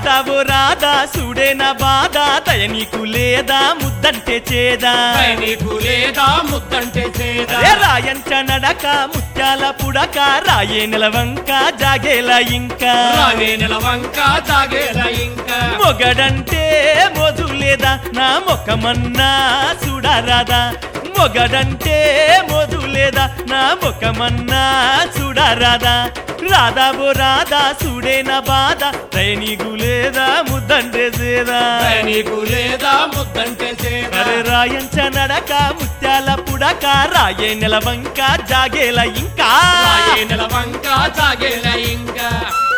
రాధావో రాధా సుడే నా బాధ దయ నీకు లేదా ముద్దంటే చేదా నీకు లేదా ముద్దంటే చేదా అరే రాయంచ నడక ముత్యాల పుడక రాయే నిలవంక జాగేలా ఇంకా రానే నిలవంక తాగేలా ఇంకా మొగడంటే మోజు లేదా నా మొక్కమన్నా చూడరాదా మొగడంటే మోజు లేదా నా మొక్కమన్నా చూడరాదా రాధావో రాధా సుడే నా బాధ దయనీకు లేదా ముద్దంటే చేదా నీకు లేదా ముద్దంటే చేదా అరే రాయంచ నడక ముత్యాల పుడక రాయే నిలవంక జాగేలా ఇంకా రాయే నిలవంక తాగేలా ఇంకా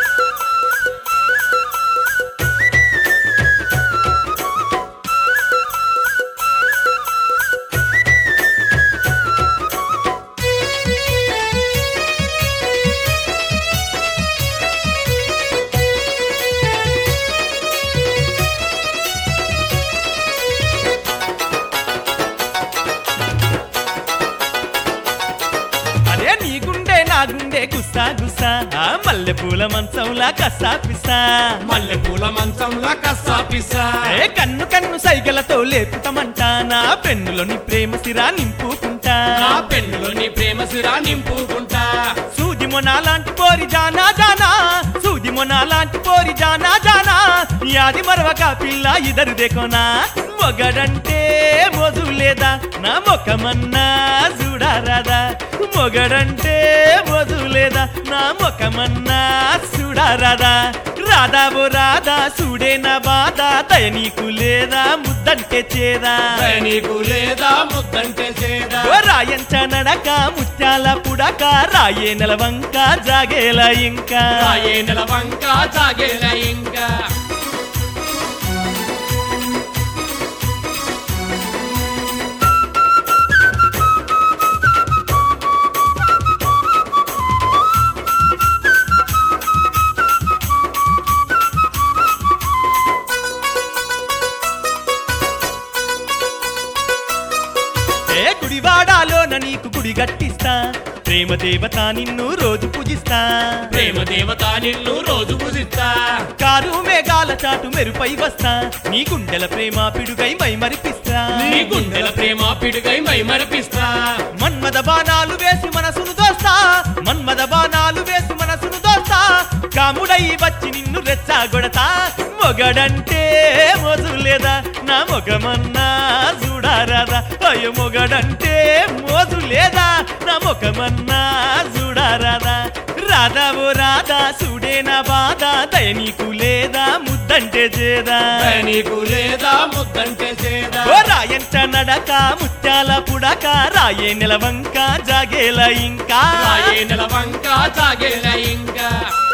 అరే నీ గుండె నా గుండె గుస్సా గుస్సా ఆ మల్లె పూల మంచంలా కస్సా పిస్సా మల్లె పూల మంచంలో కస్సా పిస్సా ఏ కన్ను కన్ను సైగలతో లేపుతామంటా నా పెన్నులోని ప్రేమ సిరా నింపుకుంటా నా పెన్నులోని ప్రేమ సిరా నింపుకుంటా సూది మొన లాంటి పోరి జానా జానా సూది మొన లాంటి పోరి జానా జానా యాది మరవక పిల్ల ఇద్దరు దేకోనా మొగడంటే మోజు లేదా నా మొక్కమన్నా చూడరాదా మొగడంటే మోజు లేదా నా మొక్కమన్నా చూడరాదా రాధావో రాధా సుడే నా బాధ దయ నీకు లేదా ముద్దంటే చేదా నీకు లేదా ముద్దంటే చేదా ఓ రాయంచ నడక ముత్యాల పుడక రాయే నెలవంక జాగేలా ఇంకా రాయే నిలవంక తాగేలా ఇంకా ఏ గుడివాడాలోన నీకు గుడి గట్టిస్తా ప్రేమ దేవత నిన్ను రోజు పూజిస్తా ప్రేమ దేవత నిన్ను రోజు పూజిస్తా కారు మేఘాల చాటు మెరుపై వస్తా నీ గుండెల ప్రేమ పిడుగై మై మరిపిస్తా నీ గుండెల ప్రేమ పిడుగై మై మరిపిస్తా మన్మద బాణాలు వేసి మనసును దోస్తా మన్మద బాణాలు వేసి మనసును దోస్తా కాముడై వచ్చి నిన్ను రెచ్చగొడతా మొగడంటే మోజు లేదా నా మొగమన్నా చూడారాదా అయ్యో మొగడంటే మోజు లేదా నా మొగమన్నా చూడారాదా రాధా ఓ రాధా సుడే నా బాధ దయ నీకు లేదా ముద్దంటే చేదా నీకు లేదా ముద్దంటే చేదా ఓ రాయంట నడక ముత్యాల పుడక రాయే నిలవంక జాగేలా ఇంకా రాయే నిలవంక తాగేలా ఇంకా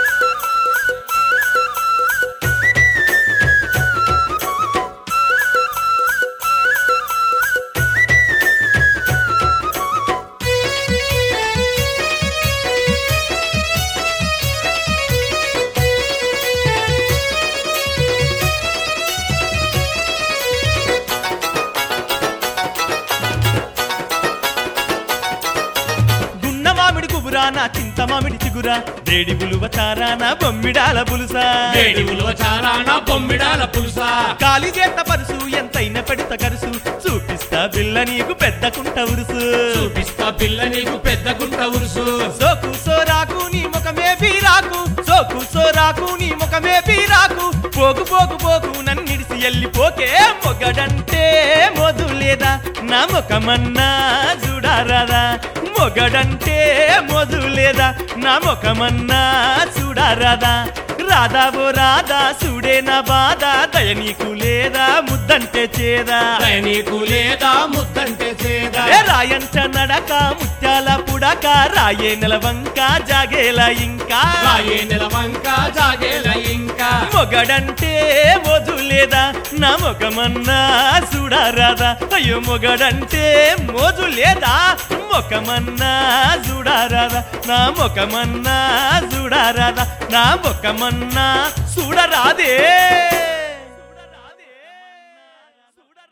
గున్న మామిడి కుబురాన చింత మామిడి చిగురా వేడి బులువ చారాన బొమ్మిడాల పులుసా వేడి ఉలువ చారాన బొమ్మిడాల పులుసా కాలి చేత పరుసు ఎంతైన పెడత కరుసు చూపిస్తా బిల్ల నీకు పెద్ద కుంట ఉరుసు చూపిస్తా పిల్ల నీకు పెద్ద గుంట ఉరుసు సోకు సోరాకు నీ ముఖమే బీరాకు సోకు సోరాకు నీ ముఖమే బీరాకు పోకు పోకు పోకు నన్నిడిసి ఎల్లిపోకే మొగడంటే మొదు లేదా నా ముఖమన్నా చూడారాదా మొగడంటే మొదు లేదా నా ముఖమన్నా చూడారాదా రాధావో రాధా సుడే నా బాధ దయ నీకు లేదా ముద్దంటే చేదా నీకు లేదా ముద్దంటే చేదా ఏ రాయంట నడక ముత్యాల పుడక రాయే నెలవంక జాగేలా ఇంకా రాయే నిలవంక జాగేలా ఇంకా మొగడంటే మోజు లేదా నా మొగమన్నా చూడారాదా అయ్యో మొగడంటే మోజు లేదా మొకమన్నా చూడారాదా నా మొకమన్నా చూడారాదా నా మొకమన్నా చూడరాదే